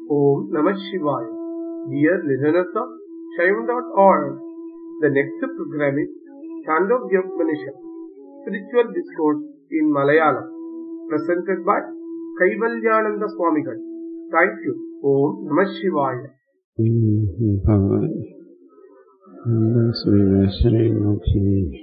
Om Namah Shivaya. Dear listeners of Shaivan.org, the next program is Chandogya Upanishad, Spiritual Discourse in Malayalam, presented by Kaivalyananda Swamigal. Thank you. Om Namah Shivaya. ഭഗവാൻ ശ്രീനോക്കി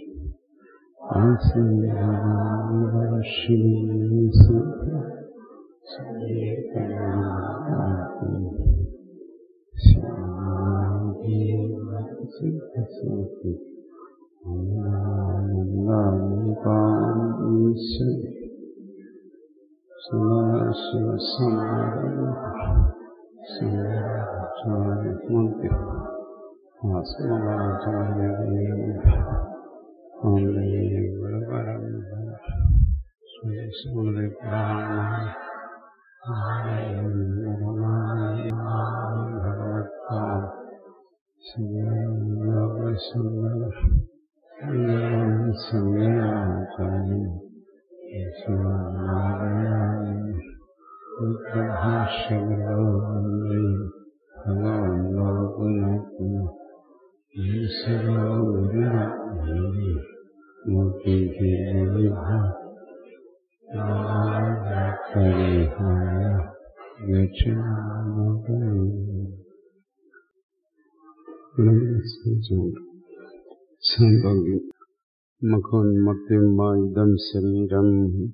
മഖോന്മത്യം ഇതം ശരീരം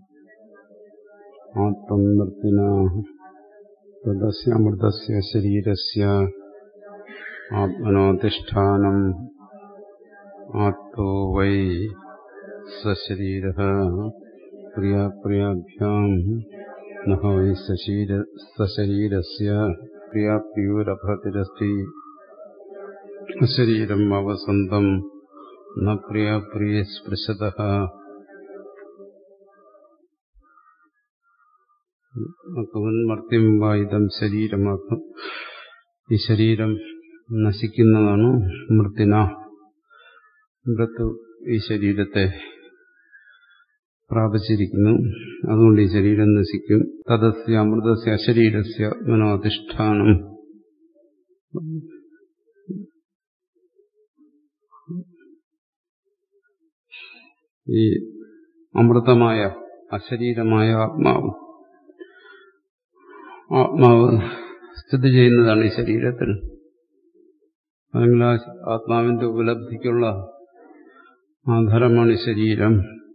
ആത്മമൃത്തിന തദസ്യമൃതസ്യ ശരീരസ്യ ആത്മനോധിഷ്ഠാനം ആത്മോ Y സശരീര പ്രിയാപ്രിയാഭ്യാം നഹ Y സശരീരസ്യ പ്രിയാപ്രിയോരഭത്തിരസ്തി ശരീരം അവസന്തം ന പ്രിയാപ്രിയ സ്പൃശത മർത്യം വായുധം ശരീരമാക്കും ഈ ശരീരം നശിക്കുന്നതാണ് മൃത്തിന മൃത്യു ഈ ശരീരത്തെ പ്രാപിച്ചിരിക്കുന്നു അതുകൊണ്ട് ഈ ശരീരം നശിക്കും തദസ്യ അമൃതസ്യ അശരീരസ്യ മനോധിഷ്ഠാനം ഈ അമൃതമായ അശരീരമായ ആത്മാവ് ആത്മാവ് സ്ഥിതി ചെയ്യുന്നതാണ് ഈ ശരീരത്തിൽ അല്ലെങ്കിൽ ആ ആത്മാവിന്റെ ഉപലബ്ധിക്കുള്ള ആധാരമാണ് ശരീരം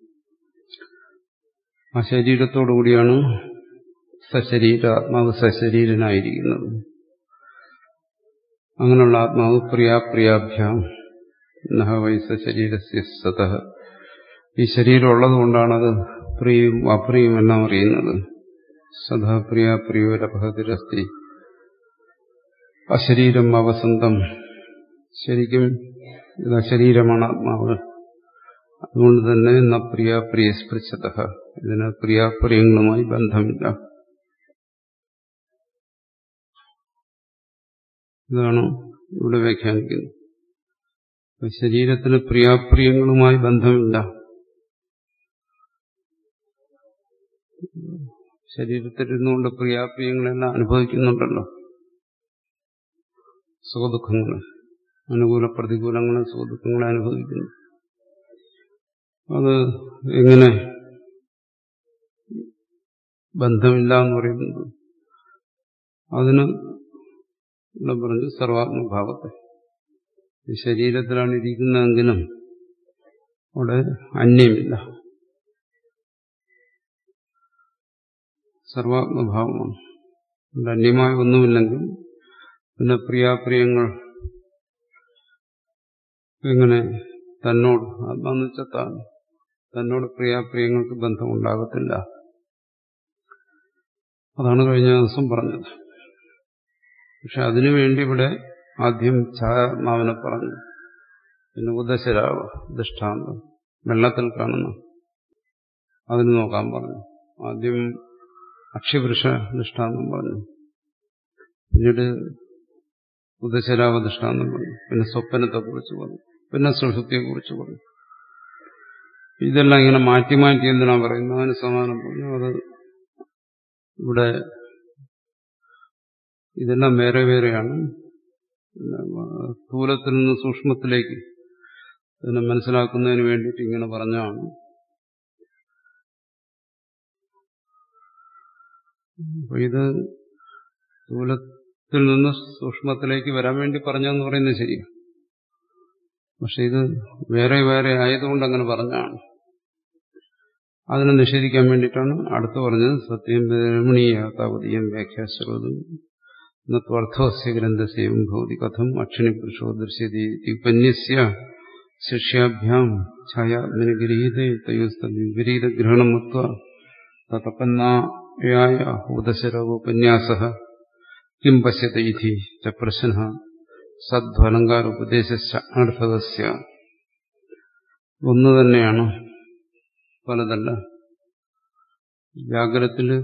ആ ശരീരത്തോടുകൂടിയാണ് സശരീര ആത്മാവ് സശരീരനായിരിക്കുന്നത് അങ്ങനെയുള്ള ആത്മാവ് പ്രിയാപ്രിയാഭ്യാം നഹ വൈസ ശരീരസ്യ സത ഈ ശരീരം ഉള്ളതുകൊണ്ടാണത് പ്രിയും അപ്രിയും എല്ലാം അറിയുന്നത് സദാ പ്രിയ പ്രിയോരഭഗതിരസ്തി അശരീരം അവസന്തം ശരിക്കും ഇത് അശരീരമാണ് ആത്മാവ് അതുകൊണ്ട് തന്നെ ന പ്രിയ പ്രിയ സ്പൃശത ഇതിന് പ്രിയാപ്രിയങ്ങളുമായി ബന്ധമില്ല ഇതാണ് ഇവിടെ വ്യാഖ്യാനിക്കുന്നത് ശരീരത്തിന് പ്രിയാപ്രിയങ്ങളുമായി ബന്ധമില്ല ശരീരത്തിലിരുന്നുകൊണ്ട് പ്രിയാപ്രിയങ്ങളെല്ലാം അനുഭവിക്കുന്നുണ്ടല്ലോ സുഖദുഃഖങ്ങൾ അനുകൂല പ്രതികൂലങ്ങളും സുഖദുഃഖങ്ങളും അനുഭവിക്കുന്നു അത് എങ്ങനെ ബന്ധമില്ല എന്ന് പറയുന്നത് അതിന് ഇവിടെ പറഞ്ഞു സർവാത്മഭാവത്തെ ഈ ശരീരത്തിലാണ് ഇരിക്കുന്നതെങ്കിലും അവിടെ അന്യമില്ല സർവാത്മഭാവമാണ് അവിടെ അന്യമായ ഒന്നുമില്ലെങ്കിൽ പിന്നെ പ്രിയാപ്രിയങ്ങൾ എങ്ങനെ തന്നോട് ആത്മാന്ന് വെച്ചാൽ താൻ തന്നോട് പ്രിയാപ്രിയങ്ങൾക്ക് ബന്ധമുണ്ടാകത്തില്ല അതാണ് കഴിഞ്ഞ ദിവസം പറഞ്ഞത് പക്ഷെ അതിനുവേണ്ടി ഇവിടെ ആദ്യം ഛായാത്മാവിനെ പറഞ്ഞു പിന്നെ ഉദശരാവ് ദൃഷ്ടാന്തം വെള്ളത്തിൽ കാണുന്നു അതിന് നോക്കാൻ പറഞ്ഞു ആദ്യം അക്ഷ്യപുരുഷ ദൃഷ്ടാന്തം പറഞ്ഞു പിന്നീട് ഉദശരാവ ദൃഷ്ടാന്തം പറഞ്ഞു പിന്നെ സ്വപ്നത്തെ കുറിച്ച് പറഞ്ഞു പിന്നെ സുഷുപ്തിയെ കുറിച്ച് പറഞ്ഞു ഇതെല്ലാം ഇങ്ങനെ മാറ്റി മാറ്റി എന്തിനാ പറയുന്നത് അതിന് സമാനം പറഞ്ഞു അത് ഇവിടെ ഇതെല്ലാം വേറെ വേറെയാണ് സ്ഥൂലത്തിൽ നിന്ന് സൂക്ഷ്മത്തിലേക്ക് ഇതിനെ മനസ്സിലാക്കുന്നതിന് വേണ്ടിയിട്ട് ഇങ്ങനെ പറഞ്ഞാണ് അപ്പൊ ഇത് സ്ഥൂലത്തിൽ നിന്ന് സൂക്ഷ്മത്തിലേക്ക് വരാൻ വേണ്ടി പറഞ്ഞെന്ന് പറയുന്നത് ശരിയാണ് പക്ഷെ ഇത് വേറെ വേറെ ആയതുകൊണ്ട് അങ്ങനെ പറഞ്ഞാണ് അതിനെ നിഷേധിക്കാൻ വേണ്ടിയിട്ടാണ് അടുത്ത് പറഞ്ഞത് സത്യം രമണീയാതാവതീയം വ്യാഖ്യാശ്രോതും നത്വർത്ഥസ്യ ഗ്രന്ഥസ്യവും ഭവതി കഥം അക്ഷണി പുരുഷോ ദൃശ്യതി ഉപന്യസ്യ ശിഷ്യാഭ്യാം ഛായാത്മനിഗരീതേ തയോസ്തവിപരീത ഗ്രഹണം മത്വ തതപന്നായായ ഉദശരോപന്യാസ കിം പശ്യത ഇതി ച പ്രശ്ന സദ്വലങ്കാരോപദേശസ്യ ഒന്ന് തന്നെയാണ് പലതല്ല വ്യാകരത്തില്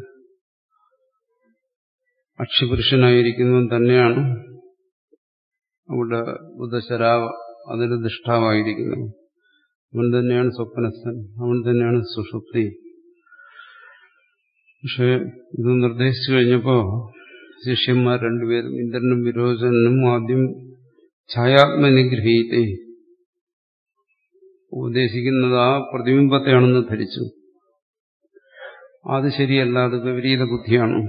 അക്ഷിപുരുഷനായിരിക്കുന്നവൻ തന്നെയാണ് അവിടെ ബുദ്ധശരാവ് അതിന് ദുഷ്ടാവായിരിക്കുന്നത് അവൻ തന്നെയാണ് സ്വപ്നസ്ഥൻ അവൻ തന്നെയാണ് സുഷുപ്തി പക്ഷെ ഇത് നിർദ്ദേശിച്ചു കഴിഞ്ഞപ്പോ ശിഷ്യന്മാർ രണ്ടുപേരും ഇന്ദ്രനും വിരോചനും ആദ്യം ഛായാത്മനിഗ്രഹീത്തെ ഉപദേശിക്കുന്നത് ആ പ്രതിബിംബത്തെയാണെന്ന് ധരിച്ചു അത് ശരിയല്ല അത് വിപരീത ബുദ്ധിയാണ്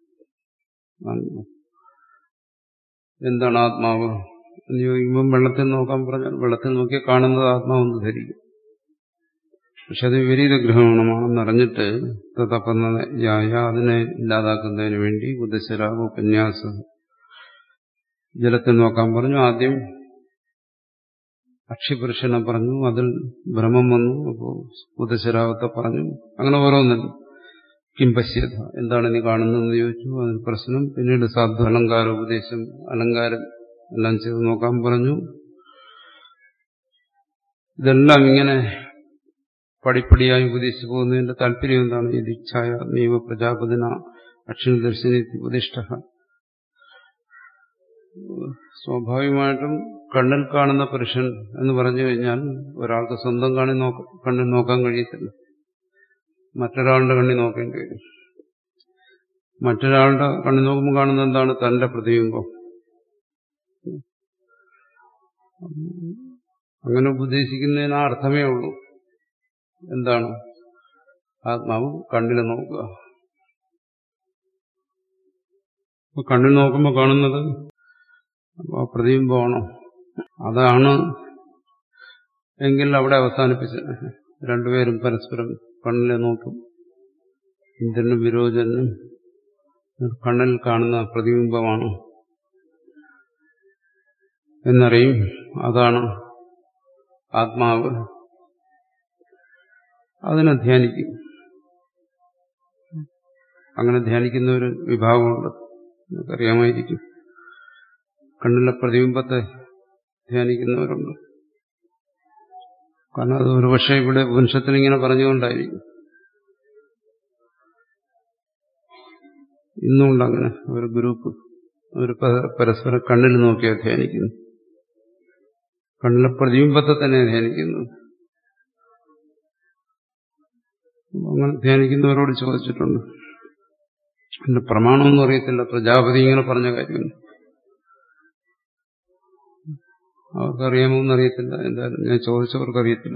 എന്താണ് ആത്മാവ് എന്ന് ചോദിക്കുമ്പം വെള്ളത്തിൽ നോക്കാൻ പറഞ്ഞാൽ വെള്ളത്തിൽ നോക്കി കാണുന്നത് ആത്മാവെന്ന് ധരിക്കും പക്ഷെ അത് വിപരീത ഗ്രഹണമാണെന്ന് അറിഞ്ഞിട്ട് തപ്പന്നയായ അതിനെ ഇല്ലാതാക്കുന്നതിന് വേണ്ടി ബുദ്ധശരാബ് ഉപന്യാസം ജലത്തിൽ നോക്കാൻ പറഞ്ഞു ആദ്യം അക്ഷിപുരുഷനെ പറഞ്ഞു അതിൽ ഭ്രമം വന്നു അപ്പോൾ ബുദ്ധശരാവത്തെ പറഞ്ഞു അങ്ങനെ ഓരോന്നിനും കിംപശ്യത എന്താണ് നീ കാണുന്നതെന്ന് ചോദിച്ചു അതിന് പ്രശ്നം പിന്നീട് സാധു അലങ്കാര ഉപദേശം അലങ്കാരം എല്ലാം ചെയ്ത് നോക്കാൻ പറഞ്ഞു ഇതെല്ലാം ഇങ്ങനെ പടിപ്പടിയായി ഉപദേശിച്ചു പോകുന്നതിന്റെ താല്പര്യം എന്താണ് ഈ ദീക്ഷായ നീവ പ്രജാപതിന അക്ഷര ദർശന ഉപദിഷ്ട സ്വാഭാവികമായിട്ടും കണ്ണിൽ കാണുന്ന പുരുഷൻ എന്ന് പറഞ്ഞു കഴിഞ്ഞാൽ ഒരാൾക്ക് സ്വന്തം കാണി നോക്ക കണ്ണിൽ നോക്കാൻ കഴിയത്തില്ല മറ്റൊരാളുടെ കണ്ണി നോക്കേണ്ടി വരും മറ്റൊരാളുടെ കണ്ണി നോക്കുമ്പോൾ കാണുന്നത് എന്താണ് തന്റെ പ്രതിബിംബം അങ്ങനെ ഉപദേശിക്കുന്നതിന് ആ അർത്ഥമേ ഉള്ളൂ എന്താണ് ആത്മാവ് കണ്ണിൽ നോക്കുക കണ്ണിൽ നോക്കുമ്പോൾ കാണുന്നത് ആ പ്രതിബിംബമാണോ അതാണ് എങ്കിൽ അവിടെ അവസാനിപ്പിച്ച് രണ്ടുപേരും പരസ്പരം കണ്ണിലെ നോക്കും ഇന്ദ്രനും വിരോചനും കണ്ണിൽ കാണുന്ന പ്രതിബിംബമാണ് എന്നറിയും അതാണ് ആത്മാവ് അതിനെ ധ്യാനിക്കും അങ്ങനെ ധ്യാനിക്കുന്ന ഒരു വിഭാഗമുണ്ട് നമുക്കറിയാമായിരിക്കും കണ്ണിലെ പ്രതിബിംബത്തെ ധ്യാനിക്കുന്നവരുണ്ട് കാരണം അത് ഒരുപക്ഷെ ഇവിടെ വംശത്തിൽ ഇങ്ങനെ പറഞ്ഞുകൊണ്ടായിരിക്കും ഇന്നുണ്ട് അങ്ങനെ ഒരു ഗ്രൂപ്പ് ഒരു പരസ്പരം കണ്ണിൽ നോക്കിയാൽ ധ്യാനിക്കുന്നു കണ്ണിലെ പ്രതിബിംബത്തെ തന്നെ ധ്യാനിക്കുന്നു അങ്ങനെ ധ്യാനിക്കുന്നവരോട് ചോദിച്ചിട്ടുണ്ട് എന്റെ പ്രമാണമൊന്നും അറിയത്തില്ല പ്രജാപതി ഇങ്ങനെ പറഞ്ഞ കാര്യം അവർക്കറിയാമോന്ന് അറിയത്തില്ല എന്തായാലും ഞാൻ ചോദിച്ചവർക്ക് അറിയത്തില്ല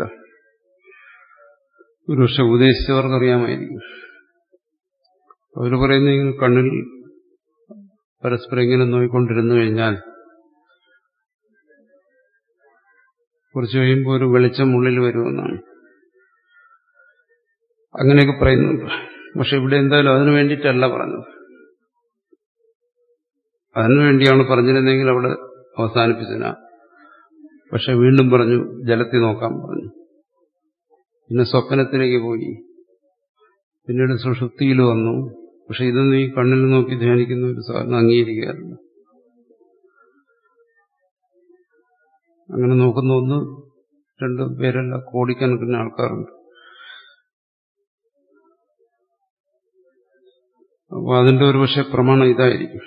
ഒരു പക്ഷെ ഉപദേശിച്ചവർക്ക് അറിയാമായിരിക്കും അവർ പറയുന്ന ഇങ്ങനെ കണ്ണിൽ പരസ്പരം ഇങ്ങനെ നോയിക്കൊണ്ടിരുന്നു കഴിഞ്ഞാൽ കുറച്ച് കഴിയുമ്പോൾ ഒരു വെളിച്ചം ഉള്ളിൽ വരുമെന്നാണ് അങ്ങനെയൊക്കെ പറയുന്നുണ്ട് പക്ഷെ ഇവിടെ എന്തായാലും അതിനു വേണ്ടിയിട്ടല്ല പറഞ്ഞത് അതിനു വേണ്ടിയാണ് പറഞ്ഞിരുന്നെങ്കിൽ അവിടെ അവസാനിപ്പിച്ചതിനാ പക്ഷെ വീണ്ടും പറഞ്ഞു ജലത്തിൽ നോക്കാൻ പറഞ്ഞു പിന്നെ സ്വപ്നത്തിലേക്ക് പോയി പിന്നീട് സുഷുപ്തിയിൽ വന്നു പക്ഷെ ഇതൊന്നും ഈ കണ്ണിൽ നോക്കി ധ്യാനിക്കുന്ന ഒരു സാധനം അംഗീകരിക്കാറില്ല അങ്ങനെ നോക്കുന്ന ഒന്ന് രണ്ട് പേരല്ല കോടിക്കണക്കിന് ആൾക്കാരുണ്ട് അപ്പോൾ അതിന്റെ ഒരു പക്ഷെ പ്രമാണം ഇതായിരിക്കും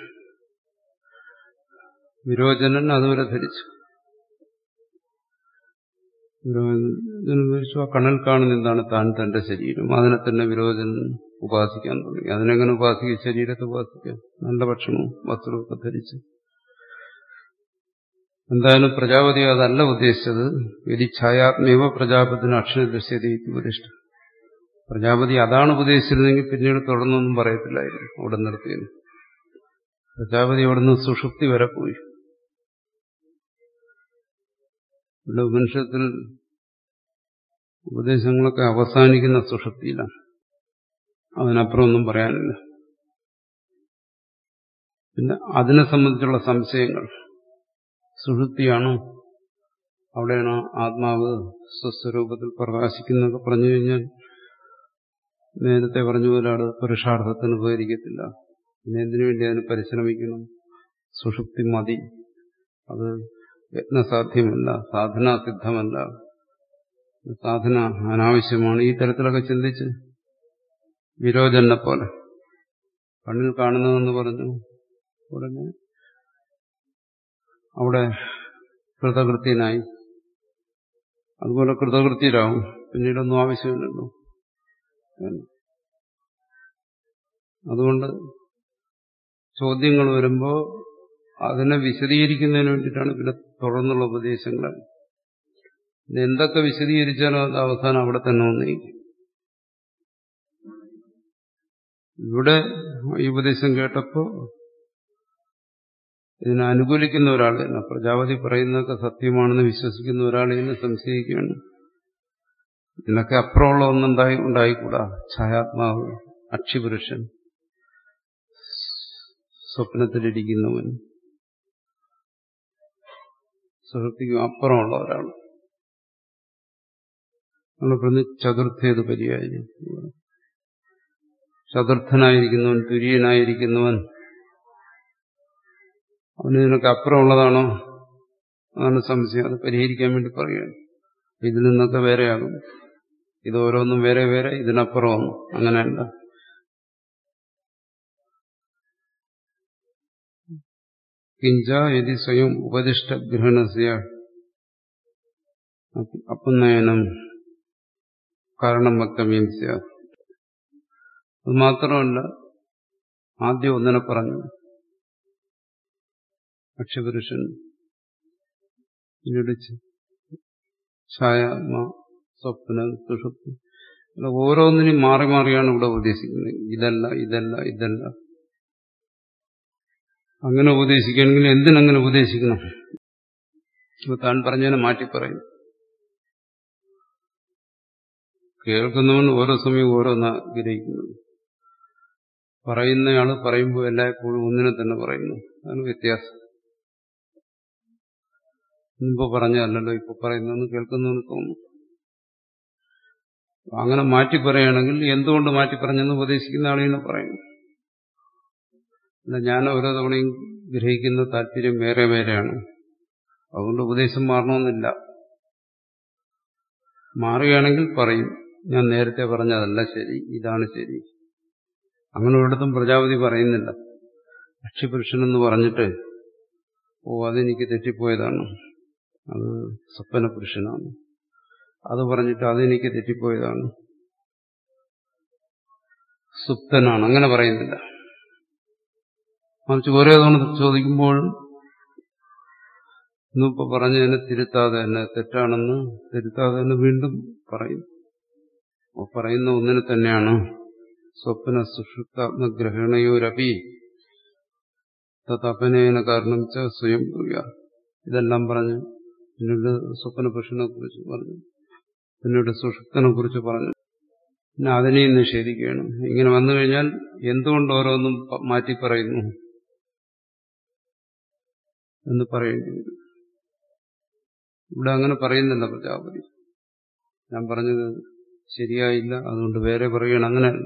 വിരോചനൻ അതുവരെ ധരിച്ചു വിരോചനത്തിന് വിവരിച്ചു ആ കണ്ണിൽ കാണുന്ന എന്താണ് താൻ തന്റെ ശരീരം അതിനെ തന്നെ വിരോചനൻ ഉപാസിക്കാൻ തുടങ്ങി അതിനെങ്ങനെ ഉപാസിക്കും ശരീരത്തെ ഉപാസിക്കാം നല്ല ഭക്ഷണവും വസ്ത്രമൊക്കെ ധരിച്ച് എന്തായാലും പ്രജാപതി അതല്ല ഉദ്ദേശിച്ചത് യതി ഛായാത്മേവ പ്രജാപതിന് അക്ഷര ദൃശ്യത ഉപദിഷ്ട പ്രജാപതി അതാണ് ഉപദേശിച്ചിരുന്നെങ്കിൽ പിന്നീട് തുടർന്നൊന്നും പറയത്തില്ലായിരുന്നു അവിടെ നിർത്തിയത് പ്രജാപതി അവിടുന്ന് സുഷുപ്തി വരെ പോയി ഇവിടെ ഉപനിഷത്തിൽ ഉപദേശങ്ങളൊക്കെ അവസാനിക്കുന്ന സുഷുപ്തിയിലാണ് അതിനപ്പുറം ഒന്നും പറയാനില്ല പിന്നെ അതിനെ സംബന്ധിച്ചുള്ള സംശയങ്ങൾ സുഷുപ്തിയാണോ അവിടെയാണ് ആത്മാവ് സ്വസ്വരൂപത്തിൽ പ്രകാശിക്കുന്നതൊക്കെ പറഞ്ഞു കഴിഞ്ഞാൽ നേരത്തെ പറഞ്ഞ പോലെ അവിടെ പുരുഷാർത്ഥത്തിന് ഉപകരിക്കത്തില്ല പിന്നെ എന്തിനു വേണ്ടി അതിന് പരിശ്രമിക്കണം സുഷുപ്തി മതി അത് യത്നസാധ്യമല്ല സാധനാസിദ്ധമല്ല സാധന അനാവശ്യമാണ് ഈ തരത്തിലൊക്കെ ചിന്തിച്ച് വിരോചനെ പോലെ കണ്ണിൽ കാണുന്നതെന്ന് പറഞ്ഞു ഉടനെ അവിടെ കൃതകൃത്യനായി അതുപോലെ കൃതകൃത്യരാകും പിന്നീടൊന്നും ആവശ്യമില്ലല്ലോ അതുകൊണ്ട് ചോദ്യങ്ങൾ വരുമ്പോൾ അതിനെ വിശദീകരിക്കുന്നതിന് വേണ്ടിയിട്ടാണ് പിന്നെ തുടർന്നുള്ള ഉപദേശങ്ങൾ എന്തൊക്കെ വിശദീകരിച്ചാലും അത് അവസാനം അവിടെ തന്നെ ഒന്നേക്കും ഇവിടെ ഈ ഉപദേശം കേട്ടപ്പോൾ ഇതിനെ അനുകൂലിക്കുന്ന ഒരാൾ തന്നെ പ്രജാപതി പറയുന്നതൊക്കെ സത്യമാണെന്ന് വിശ്വസിക്കുന്ന ഒരാളെ തന്നെ സംശയിക്കുകയാണ് ഇതിനൊക്കെ അപ്പുറമുള്ള ഒന്നുണ്ടായി ഉണ്ടായിക്കൂടാ ഛായാത്മാവ് അക്ഷിപുരുഷൻ സ്വപ്നത്തിലിരിക്കുന്നവൻ സുഹൃത്തിക്കും അപ്പുറമുള്ള ഒരാൾ നമ്മൾ പറഞ്ഞ് ചതുർത്ഥേത് പര്യായം ചതുർത്ഥനായിരിക്കുന്നവൻ തുര്യനായിരിക്കുന്നവൻ അവന് ഇതിനൊക്കെ അപ്പുറമുള്ളതാണോ അതാണ് സംശയം അത് പരിഹരിക്കാൻ വേണ്ടി പറയുകയാണ് ഇതിൽ നിന്നൊക്കെ വേറെയാകും ഇത് ഓരോന്നും വേറെ വേറെ ഇതിനപ്പുറം അങ്ങനെയല്ല കിഞ്ച യതി സ്വയം ഉപദിഷ്ട ഗ്രഹണസ്യ അപ്പുനയനം കാരണം വക്തവ്യം അത് മാത്രമല്ല ആദ്യം ഒന്നിനെ പറഞ്ഞു അക്ഷപുരുഷൻ പിന്നീട് ഛായാത്മ സ്വപ്ന സുഷുപ്തി ഓരോന്നിനും മാറി മാറിയാണ് ഇവിടെ ഉപദേശിക്കുന്നത് ഇതല്ല ഇതല്ല ഇതല്ല അങ്ങനെ ഉപദേശിക്കണമെങ്കിൽ എന്തിനങ്ങനെ ഉപദേശിക്കണം ഇപ്പൊ താൻ പറഞ്ഞതിനെ മാറ്റി പറയും കേൾക്കുന്നവൻ ഓരോ സമയം ഓരോന്നാ ഗ്രഹിക്കുന്നത് പറയുന്നയാള് പറയുമ്പോൾ എല്ലായ്പ്പോഴും ഒന്നിനെ തന്നെ പറയുന്നു അതാണ് വ്യത്യാസം മുമ്പ് പറഞ്ഞതല്ലല്ലോ ഇപ്പൊ പറയുന്നതെന്ന് കേൾക്കുന്നവന് തോന്നുന്നു അങ്ങനെ മാറ്റി പറയുകയാണെങ്കിൽ എന്തുകൊണ്ട് മാറ്റി പറഞ്ഞെന്ന് ഉപദേശിക്കുന്ന ആളിനെ പറയുന്നു അല്ല ഞാൻ ഓരോ തവണയും ഗ്രഹിക്കുന്ന താല്പര്യം വേറെ വേറെയാണ് അതുകൊണ്ട് ഉപദേശം മാറണമെന്നില്ല മാറുകയാണെങ്കിൽ പറയും ഞാൻ നേരത്തെ പറഞ്ഞതല്ല ശരി ഇതാണ് ശരി അങ്ങനെ ഒരിടത്തും പ്രജാപതി പറയുന്നില്ല അക്ഷിപുരുഷനെന്ന് പറഞ്ഞിട്ട് ഓ അതെനിക്ക് തെറ്റിപ്പോയതാണ് അത് സ്വപ്ന പുരുഷനാണ് അത് പറഞ്ഞിട്ട് അതെനിക്ക് തെറ്റിപ്പോയതാണ് സുപ്തനാണ് അങ്ങനെ പറയുന്നില്ല മറിച്ച് ഓരോ തവണ ചോദിക്കുമ്പോഴും ഇന്നിപ്പോ പറഞ്ഞതിനെ തിരുത്താതെ തന്നെ തെറ്റാണെന്ന് തിരുത്താതെ തന്നെ വീണ്ടും പറയും പറയുന്ന ഒന്നിനെ തന്നെയാണ് സ്വപ്ന സുഷുപ്താത്മഗ്രഹണയോരപി തപനേന കാരണം ച സ്വയം ഇതെല്ലാം പറഞ്ഞു പിന്നീട് സ്വപ്ന പുരുഷനെ കുറിച്ച് പറഞ്ഞു പിന്നീട് സുഷുപ്തനെ കുറിച്ച് പറഞ്ഞു പിന്നെ അതിനെയും നിഷേധിക്കുകയാണ് ഇങ്ങനെ വന്നു കഴിഞ്ഞാൽ എന്തുകൊണ്ട് ഓരോന്നും മാറ്റി പറയുന്നു എന്ന് പറയേണ്ടി വരും ഇവിടെ അങ്ങനെ പറയുന്നില്ല പ്രജാപതി ഞാൻ പറഞ്ഞത് ശരിയായില്ല അതുകൊണ്ട് വേറെ പറയണം അങ്ങനെയല്ല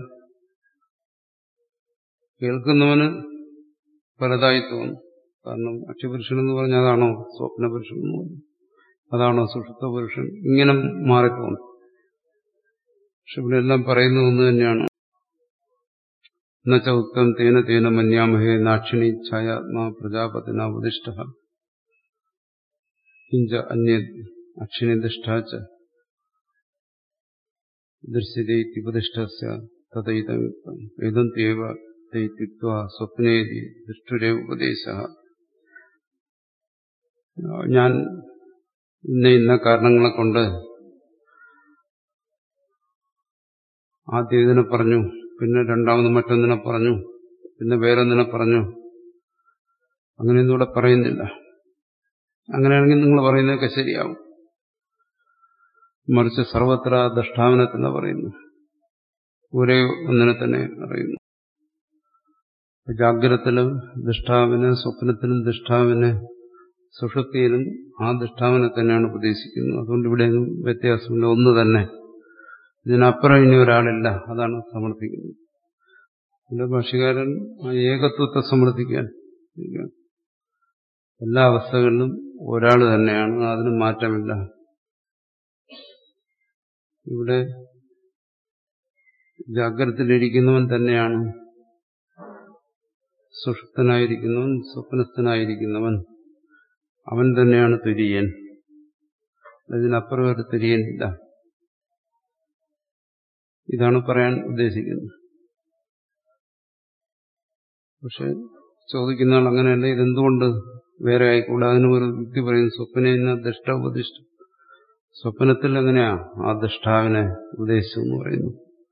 കേൾക്കുന്നവന് പലതായി തോന്നും കാരണം അക്ഷപുരുഷൻ എന്ന് പറഞ്ഞാൽ അതാണോ സ്വപ്നപുരുഷൻ എന്ന് പറഞ്ഞു അതാണോ സുഷുപ്ത പുരുഷൻ ഇങ്ങനെ മാറിപ്പോകും പക്ഷെ ഇവിടെ എല്ലാം പറയുന്നത് ഒന്ന് തന്നെയാണ് എന്നുവെച്ച ഉക്തം തേന തേന മന്യാമഹേ നാക്ഷിണി ഛായാത്മാ പ്രജാപതിന ഉപദിഷ്ട കിഞ്ച അന്യ അക്ഷിണി ദുഷ്ടാച്ച ദൃശ്യതയുപദിഷ്ട തഥൈതം ഇതം ത്യേവ തൈത്വ സ്വപ്നേതി ദൃഷ്ടുരേ ഉപദേശ ഞാൻ ഇന്ന ഇന്ന കാരണങ്ങളെ കൊണ്ട് ആദ്യം ഇതിനെ പറഞ്ഞു പിന്നെ രണ്ടാമത് മറ്റൊന്നിനെ പറഞ്ഞു പിന്നെ വേറൊന്നിനെ പറഞ്ഞു അങ്ങനെയൊന്നും ഇവിടെ പറയുന്നില്ല അങ്ങനെയാണെങ്കിൽ നിങ്ങൾ പറയുന്നതൊക്കെ ശരിയാവും മറിച്ച് സർവത്ര ദഷ്ടാവനത്തിന് പറയുന്നു ഒരേ ഒന്നിനെ തന്നെ അറിയുന്നു ജാഗ്രതത്തിലും ദൃഷ്ടാവിന് സ്വപ്നത്തിലും ദൃഷ്ടാവിന് സുഷുപ്തിയിലും ആ ദൃഷ്ടാവിനെ തന്നെയാണ് ഉപദേശിക്കുന്നത് അതുകൊണ്ട് ഇവിടെയൊന്നും വ്യത്യാസമില്ല ഒന്ന് തന്നെ ഇതിനപ്പുറം ഇനി ഒരാളില്ല അതാണ് സമർത്ഥിക്കുന്നത് ഇവിടെ ഭാഷകാരൻ ആ ഏകത്വത്തെ സമർത്ഥിക്കാൻ എല്ലാ അവസ്ഥകളിലും ഒരാൾ തന്നെയാണ് അതിന് മാറ്റമില്ല ഇവിടെ ജാഗ്രതയിലിരിക്കുന്നവൻ തന്നെയാണ് സുഷുപ്തനായിരിക്കുന്നവൻ സ്വപ്നസ്ഥനായിരിക്കുന്നവൻ അവൻ തന്നെയാണ് തുര്യൻ അതിനപ്പുറം ഒരു തുര്യനില്ല ഇതാണ് പറയാൻ ഉദ്ദേശിക്കുന്നത് പക്ഷെ ചോദിക്കുന്ന ആൾ അങ്ങനെയല്ല ഇതെന്തുകൊണ്ട് വേറെ ആയിക്കൂടെ അതിന് ഒരു യുക്തി പറയുന്നു സ്വപ്ന എന്ന ദൃഷ്ട ഉപദിഷ്ട സ്വപ്നത്തിൽ എങ്ങനെയാ ആ ദൃഷ്ടാവിനെ ഉപദേശിച്ചു എന്ന് പറയുന്നു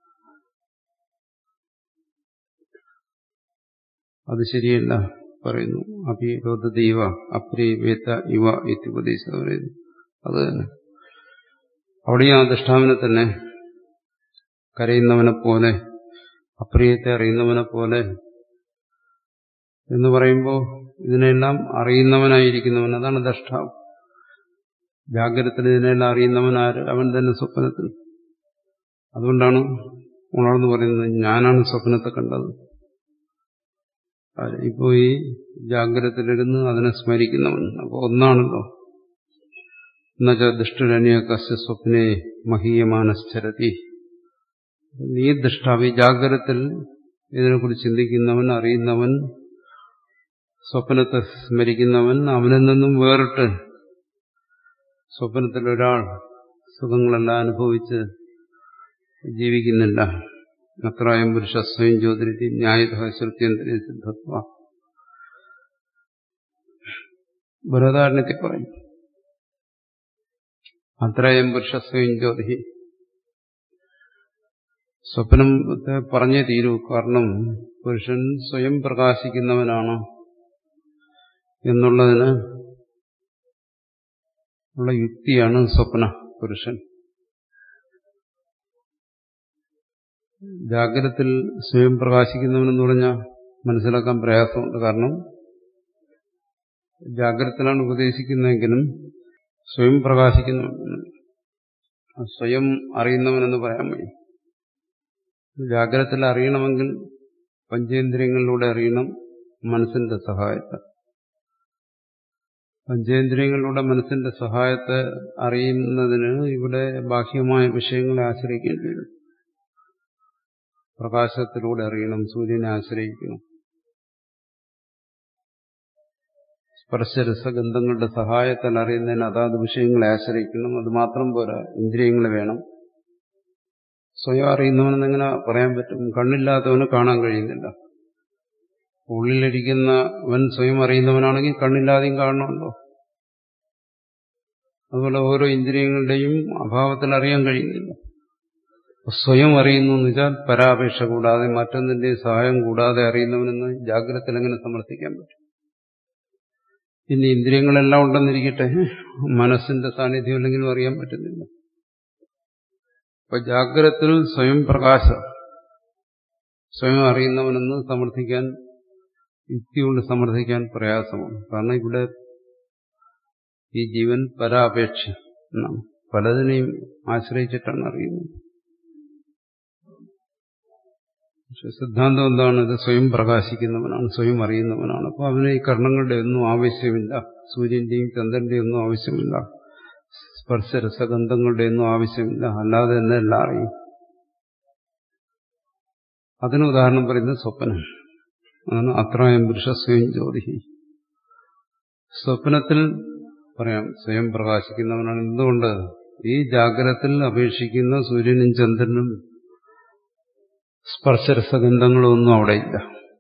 അത് ശരിയല്ല പറയുന്നു അഭിരോധദൈവ അപ്രിയവേത്ത ഇവ ഇത്യുപദേശ പറയുന്നു അത് തന്നെ അവിടെയും ആ ദൃഷ്ടാവിനെ തന്നെ കരയുന്നവനെ പോലെ അപ്രിയത്തെ അറിയുന്നവനെ പോലെ എന്ന് പറയുമ്പോൾ ഇതിനെല്ലാം അറിയുന്നവനായിരിക്കുന്നവൻ അതാണ് ദഷ്ടാവ് ജാഗ്രതത്തിൽ ഇതിനെല്ലാം അറിയുന്നവൻ ആര് അവൻ തന്നെ സ്വപ്നത്തിൽ അതുകൊണ്ടാണ് ഉണർന്നു പറയുന്നത് ഞാനാണ് സ്വപ്നത്തെ കണ്ടത് ഇപ്പോ ഈ ജാഗ്രതത്തിലിരുന്ന് അതിനെ സ്മരിക്കുന്നവൻ അപ്പോൾ ഒന്നാണല്ലോ എന്നുവെച്ചാൽ ദുഷ്ടരന്യകസ്യ സ്വപ്നെ മഹീയമാനശ്ചരതി നീ ദൃഷ്ടാവി ജാഗ്രതത്തിൽ ഇതിനെക്കുറിച്ച് ചിന്തിക്കുന്നവൻ അറിയുന്നവൻ സ്വപ്നത്തെ സ്മരിക്കുന്നവൻ അവനിൽ നിന്നും വേറിട്ട് സ്വപ്നത്തിൽ ഒരാൾ സുഖങ്ങളെല്ലാം അനുഭവിച്ച് ജീവിക്കുന്നില്ല അത്രായം പുരുഷ സ്വയം ജ്യോതിരി ന്യായത ശ്രുത്യന്തരി സിദ്ധത്വ ബൃഹദാരണത്തിൽ പറയും അത്രയം പുരുഷ സ്വയം ജ്യോതി സ്വപ്നത്തെ പറഞ്ഞേ തീരൂ കാരണം പുരുഷൻ സ്വയം പ്രകാശിക്കുന്നവനാണ് എന്നുള്ളതിന് ഉള്ള യുക്തിയാണ് സ്വപ്ന പുരുഷൻ ജാഗ്രതത്തിൽ സ്വയം പ്രകാശിക്കുന്നവനെന്ന് പറഞ്ഞാൽ മനസ്സിലാക്കാൻ പ്രയാസമുണ്ട് കാരണം ജാഗ്രതത്തിലാണ് ഉപദേശിക്കുന്നതെങ്കിലും സ്വയം പ്രകാശിക്കുന്നവൻ സ്വയം അറിയുന്നവനെന്ന് പറയാൻ വഴി ജാഗ്രതത്തിൽ അറിയണമെങ്കിൽ പഞ്ചേന്ദ്രിയങ്ങളിലൂടെ അറിയണം മനസ്സിന്റെ സഹായത്തെ പഞ്ചേന്ദ്രിയങ്ങളിലൂടെ മനസ്സിന്റെ സഹായത്തെ അറിയുന്നതിന് ഇവിടെ ബാഹ്യമായ വിഷയങ്ങളെ ആശ്രയിക്കേണ്ടി വരും പ്രകാശത്തിലൂടെ അറിയണം സൂര്യനെ ആശ്രയിക്കണം സ്പർശരസഗന്ധങ്ങളുടെ സഹായത്താൽ അറിയുന്നതിന് അതാത് വിഷയങ്ങളെ ആശ്രയിക്കണം അത് മാത്രം പോരാ ഇന്ദ്രിയങ്ങൾ വേണം സ്വയം അറിയുന്നവനെന്ന് എങ്ങനെ പറയാൻ പറ്റും കണ്ണില്ലാത്തവന് കാണാൻ കഴിയുന്നില്ല ഉള്ളിലിരിക്കുന്നവൻ സ്വയം അറിയുന്നവനാണെങ്കിൽ കണ്ണില്ലാതെയും കാണണമല്ലോ അതുപോലെ ഓരോ ഇന്ദ്രിയങ്ങളുടെയും അഭാവത്തിൽ അറിയാൻ കഴിയുന്നില്ല സ്വയം അറിയുന്നു എന്ന് വെച്ചാൽ പരാപേക്ഷ കൂടാതെ മറ്റൊന്നിന്റെ സഹായം കൂടാതെ അറിയുന്നവനെന്ന് ജാഗ്രതത്തിൽ എങ്ങനെ സമർത്ഥിക്കാൻ പറ്റും ഇനി ഇന്ദ്രിയങ്ങളെല്ലാം ഉണ്ടെന്നിരിക്കട്ടെ മനസ്സിന്റെ സാന്നിധ്യം അല്ലെങ്കിലും അറിയാൻ പറ്റുന്നില്ല അപ്പൊ ജാഗ്രതത്തിൽ സ്വയം പ്രകാശം സ്വയം അറിയുന്നവനെന്ന് സമർത്ഥിക്കാൻ യുക്തി കൊണ്ട് സമർത്ഥിക്കാൻ പ്രയാസമാണ് കാരണം ഇവിടെ ഈ ജീവൻ പരാപേക്ഷ എന്നാണ് പലതിനെയും ആശ്രയിച്ചിട്ടാണ് അറിയുന്നത് പക്ഷെ സിദ്ധാന്തം എന്താണ് ഇത് സ്വയം പ്രകാശിക്കുന്നവനാണ് സ്വയം അറിയുന്നവനാണ് അപ്പോൾ അവന് ഈ കർണങ്ങളുടെ ഒന്നും ആവശ്യമില്ല സൂര്യന്റെയും ചന്ദ്രന്റെയും ഒന്നും ആവശ്യമില്ല സ്പർശരസഗന്ധങ്ങളുടെ ഒന്നും ആവശ്യമില്ല അല്ലാതെ തന്നെ എല്ലാം അറിയും അതിന് ഉദാഹരണം പറയുന്നത് സ്വപ്നം അതാണ് അത്രായം പുരുഷ സ്വയം ജ്യോതി സ്വപ്നത്തിൽ പറയാം സ്വയം പ്രകാശിക്കുന്നവനാണ് എന്തുകൊണ്ട് ഈ ജാഗ്രതത്തിൽ അപേക്ഷിക്കുന്ന സൂര്യനും ചന്ദ്രനും സ്പർശരസഗന്ധങ്ങളും ഒന്നും അവിടെ ഇല്ല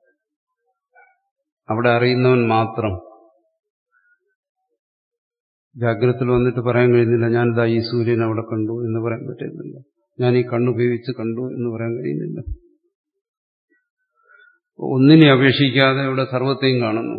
അവിടെ അറിയുന്നവൻ മാത്രം ജാഗ്രതത്തിൽ വന്നിട്ട് പറയാൻ കഴിയുന്നില്ല ഞാനിതാ ഈ സൂര്യൻ അവിടെ കണ്ടു എന്ന് പറയാൻ പറ്റുന്നില്ല ഞാൻ ഈ കണ്ണുപയോഗിച്ച് കണ്ടു എന്ന് പറയാൻ കഴിയുന്നില്ല ഒന്നിനെ അപേക്ഷിക്കാതെ ഇവിടെ സർവത്തെയും കാണുന്നു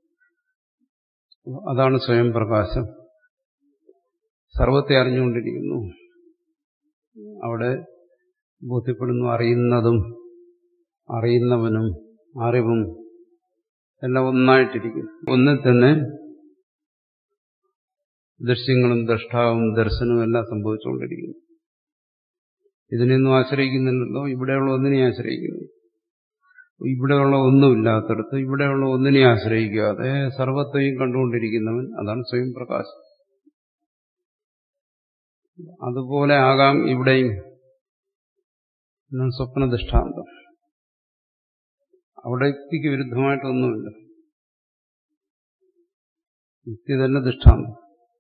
അതാണ് സ്വയം പ്രകാശം സർവത്തെ അറിഞ്ഞുകൊണ്ടിരിക്കുന്നു അവിടെ ബോധ്യപ്പെടുന്നു അറിയുന്നതും അറിയുന്നവനും അറിവും എല്ലാം ഒന്നായിട്ടിരിക്കുന്നു ഒന്നിൽ തന്നെ ദൃശ്യങ്ങളും ദ്രഷ്ടാവും ദർശനവും എല്ലാം സംഭവിച്ചുകൊണ്ടിരിക്കുന്നു ഇതിനെയൊന്നും ആശ്രയിക്കുന്നില്ലല്ലോ ഇവിടെയുള്ള ഒന്നിനെ ആശ്രയിക്കുന്നു ഇവിടെയുള്ള ഒന്നുമില്ലാത്തടത്ത് ഇവിടെയുള്ള ഒന്നിനെ ആശ്രയിക്കാതെ സർവത്വയും കണ്ടുകൊണ്ടിരിക്കുന്നവൻ അതാണ് സ്വയം പ്രകാശം അതുപോലെ ആകാം ഇവിടെയും സ്വപ്ന ദൃഷ്ടാന്തം അവിടെ യുക്തിക്ക് വിരുദ്ധമായിട്ടൊന്നുമില്ല യുക്തി തന്നെ ദൃഷ്ടാന്തം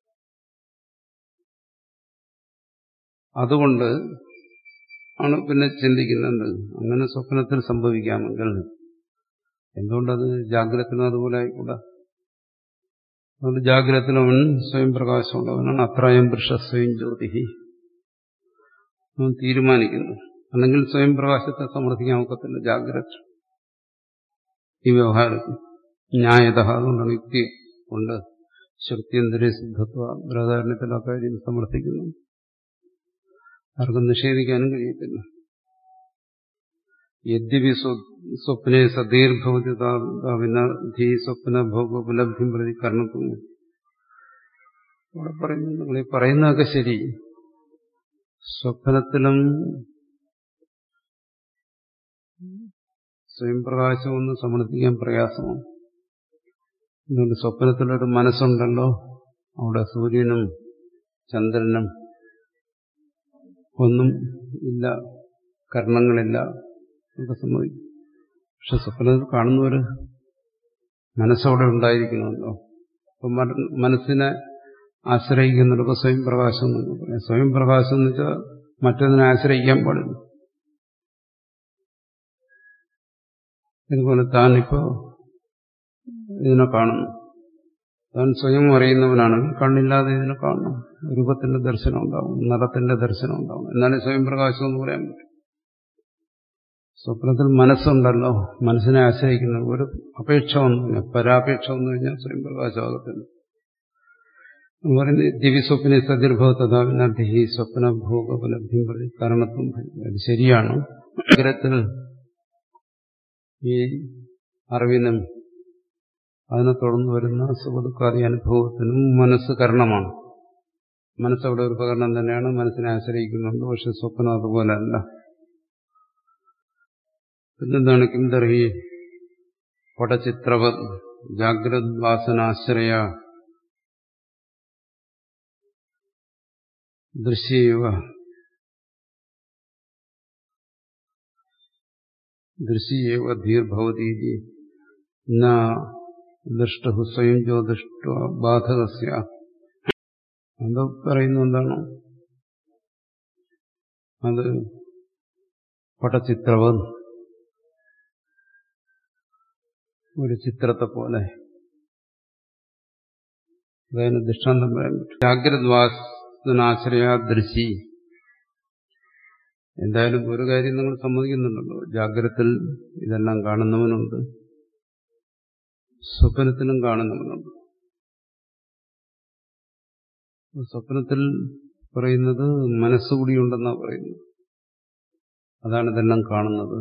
അതുകൊണ്ട് ആണ് പിന്നെ ചിന്തിക്കുന്നത് അങ്ങനെ സ്വപ്നത്തിൽ സംഭവിക്കാമെങ്കിൽ എന്തുകൊണ്ടത് ജാഗ്രതത്തിനും അതുപോലെ ആയിക്കൂടാ അതുകൊണ്ട് ജാഗ്രതത്തിലും അവൻ സ്വയം പ്രകാശമുള്ളവനാണ് അത്രയം പുരുഷ സ്വയം ജ്യോതിഹി അവൻ തീരുമാനിക്കുന്നു അല്ലെങ്കിൽ സ്വയം പ്രകാശത്തെ സമർത്ഥിക്കാൻ ഒക്കത്തില്ല ജാഗ്രത ഈ വ്യവഹാരത്തിൽ ന്യായത അതുകൊണ്ടാണ് യുക്തി കൊണ്ട് ശക്തിയന്തര സിദ്ധത്വ ബൃഹദാരണത്തിൽ ആ കാര്യം സമർത്ഥിക്കുന്നു ആർക്കും നിഷേധിക്കാനും കഴിയത്തില്ല യദ്യപി സ്വപ്നെ സദീർഭവതി വിനധി സ്വപ്ന ഭോഗോപലബ്ധി പ്രതി കർണത്വം ഇവിടെ പറയുന്നു നിങ്ങൾ ഈ പറയുന്നതൊക്കെ ശരി സ്വപ്നത്തിലും സ്വയം പ്രകാശമൊന്നും സമർത്ഥിക്കാൻ പ്രയാസമാണ് അതുകൊണ്ട് സ്വപ്നത്തിലൊരു മനസ്സുണ്ടല്ലോ അവിടെ സൂര്യനും ചന്ദ്രനും ഒന്നും ഇല്ല കർണങ്ങളില്ല ഒക്കെ സംഭവിക്കും പക്ഷെ സ്വപ്നത്തിൽ കാണുന്നവര് മനസ്സവിടെ ഉണ്ടായിരിക്കണമല്ലോ അപ്പൊ മനസ്സിനെ ആശ്രയിക്കുന്നുണ്ട് സ്വയം പ്രകാശം എന്ന് പറയാം സ്വയം പ്രകാശം എന്ന് വെച്ചാൽ മറ്റൊന്നിനെ ആശ്രയിക്കാൻ പാടില്ല ഇതുപോലെ താനിപ്പോ ഇതിനെ കാണുന്നു താൻ സ്വയം അറിയുന്നവനാണെങ്കിൽ കണ്ണില്ലാതെ ഇതിനെ കാണണം രൂപത്തിന്റെ ദർശനം ഉണ്ടാവും നിറത്തിന്റെ ദർശനം ഉണ്ടാവും എന്നാലേ സ്വയം പ്രകാശം എന്ന് പറയാൻ പറ്റും സ്വപ്നത്തിൽ മനസ്സുണ്ടല്ലോ മനസ്സിനെ ആശ്രയിക്കുന്ന ഒരു അപേക്ഷ ഒന്നുമില്ല പരാപേക്ഷ വന്നു കഴിഞ്ഞാൽ സ്വയം പ്രകാശമാകത്തില്ല പറയുന്നത് ദിവ്യസ്വപ്നെ സതിർഭവ തഥാവിനർത്ഥി സ്വപ്ന ഭോഗോപലബ്ധിയും പ്രതി കാരണത്വം അത് ശരിയാണ് നഗരത്തിൽ ഈ അറിവിനും അതിനെ തുടർന്ന് വരുന്ന സുഖദുഃഖാദി അനുഭവത്തിനും മനസ്സ് കരണമാണ് മനസ്സവിടെ ഒരു ഉപകരണം തന്നെയാണ് മനസ്സിനെ ആശ്രയിക്കുന്നുണ്ട് പക്ഷെ സ്വപ്നം അതുപോലല്ല പിന്നെന്താണ് കിന്തർഹി പടചിത്രവ ജാഗ്രത് വാസനാശ്രയ ദൃശ്യവ ദൃശ്യേവ ധീർഭവതീതി ന ദൃഷ്ട സ്വയം ജ്യോതിഷ്ട ബാധകസ്യ അത് പറയുന്ന എന്താണ് അത് പടചിത്രവ ഒരു ചിത്രത്തെ പോലെ അതായത് ദൃഷ്ടാന്തം പറയാൻ പറ്റും ജാഗ്രത് വാസനാശ്രയ ദൃശി എന്തായാലും ഒരു കാര്യം നിങ്ങൾ സമ്മതിക്കുന്നുണ്ടല്ലോ ജാഗ്രത്തിൽ ഇതെല്ലാം കാണുന്നവനുണ്ട് സ്വപ്നത്തിലും കാണുന്നവനുണ്ട് സ്വപ്നത്തിൽ പറയുന്നത് മനസ്സുകൂടിയുണ്ടെന്നാണ് പറയുന്നത് അതാണ് ഇതെല്ലാം കാണുന്നത്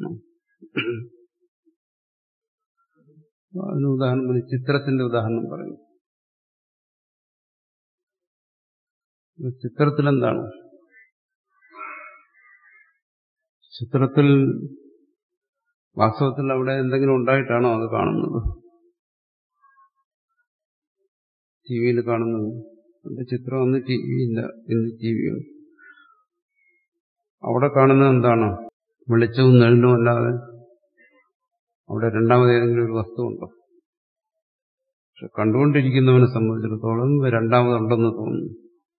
അതിന് ഉദാഹരണം ചിത്രത്തിന്റെ ഉദാഹരണം പറയുന്നു ചിത്രത്തിൽ എന്താണ് ചിത്രത്തിൽ വാസ്തവത്തിൽ അവിടെ എന്തെങ്കിലും ഉണ്ടായിട്ടാണോ അത് കാണുന്നത് ടി വിയിൽ കാണുന്നത് എന്റെ ചിത്രം അന്ന് ടി വി ഇല്ല ഇന്ന് ടി വിയാണ് അവിടെ കാണുന്നത് എന്താണ് വെളിച്ചവും നെഴിലും അല്ലാതെ അവിടെ രണ്ടാമത് ഏതെങ്കിലും ഒരു വസ്തു ഉണ്ടോ പക്ഷെ കണ്ടുകൊണ്ടിരിക്കുന്നവനെ സംബന്ധിച്ചിടത്തോളം രണ്ടാമതുണ്ടെന്ന് തോന്നുന്നു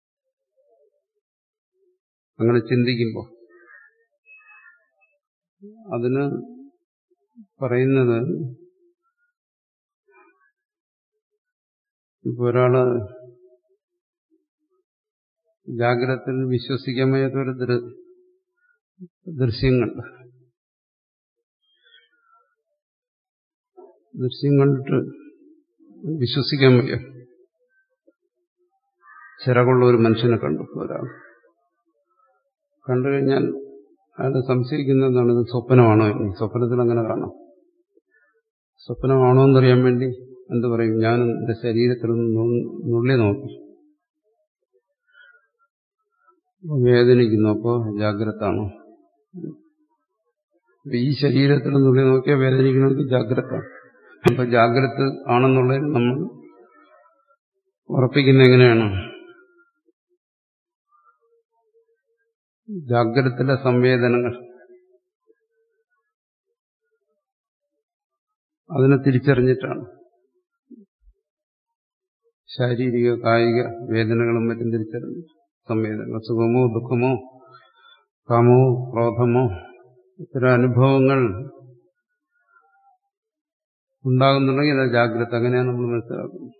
അങ്ങനെ ചിന്തിക്കുമ്പോൾ അതിന് പറയുന്നത് ഇപ്പൊ ഒരാള് ജാഗ്രതത്തിൽ വിശ്വസിക്കാൻ വയ്യാത്തൊരു ദൃ- ദൃശ്യങ്ങൾ ദൃശ്യം കണ്ടിട്ട് വിശ്വസിക്കാൻ വയ്യ ചിറകുള്ള ഒരു മനുഷ്യനെ കണ്ടു ഒരാൾ കണ്ടു കഴിഞ്ഞാൽ അയാൾ സംശയിക്കുന്നതാണ് ഇത് സ്വപ്നമാണോ എന്ന് സ്വപ്നത്തിൽ അങ്ങനെ കാണാം സ്വപ്നമാണോ എന്നറിയാൻ വേണ്ടി എന്ത് പറയും ഞാൻ എന്റെ ശരീരത്തിൽ നിന്ന് നു- നുള്ളി നോക്കി വേദനിക്കുന്നു അപ്പോ ജാഗ്രത ആണോ അപ്പൊ ഈ ശരീരത്തിൽ നുള്ളി നോക്കിയാൽ വേദനിക്കണമെങ്കിൽ ജാഗ്രത അപ്പൊ ജാഗ്രത ആണെന്നുള്ളതിൽ നമ്മൾ ഉറപ്പിക്കുന്ന എങ്ങനെയാണ് ജാഗ്രതത്തിലെ സംവേദനങ്ങൾ അതിനെ തിരിച്ചറിഞ്ഞിട്ടാണ് ശാരീരിക കായിക വേദനകളും മറ്റും തിരിച്ചറിഞ്ഞു സംവേദനങ്ങൾ സുഖമോ ദുഃഖമോ കാമോ ക്രോധമോ ഇത്തരം അനുഭവങ്ങൾ ഉണ്ടാകുന്നുണ്ടെങ്കിൽ അത് ജാഗ്രത അങ്ങനെയാണ് നമ്മൾ മനസ്സിലാക്കുന്നത്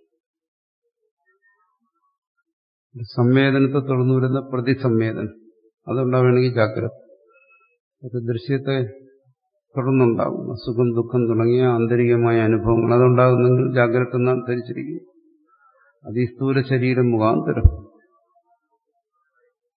സംവേദനത്തെ തുടർന്ന് വരുന്ന പ്രതിസംവേദനം അതുണ്ടാവുകയാണെങ്കിൽ ജാഗ്രത ഒരു ദൃശ്യത്തെ തുടർന്നുണ്ടാകുന്നു സുഖം ദുഃഖം തുടങ്ങിയ ആന്തരികമായ അനുഭവങ്ങൾ അതുണ്ടാകുന്നെങ്കിൽ ജാഗ്രത എന്നാണ് ധരിച്ചിരിക്കുന്നു അത് ഈ സ്ഥൂല ശരീരം മുഖാന്തരം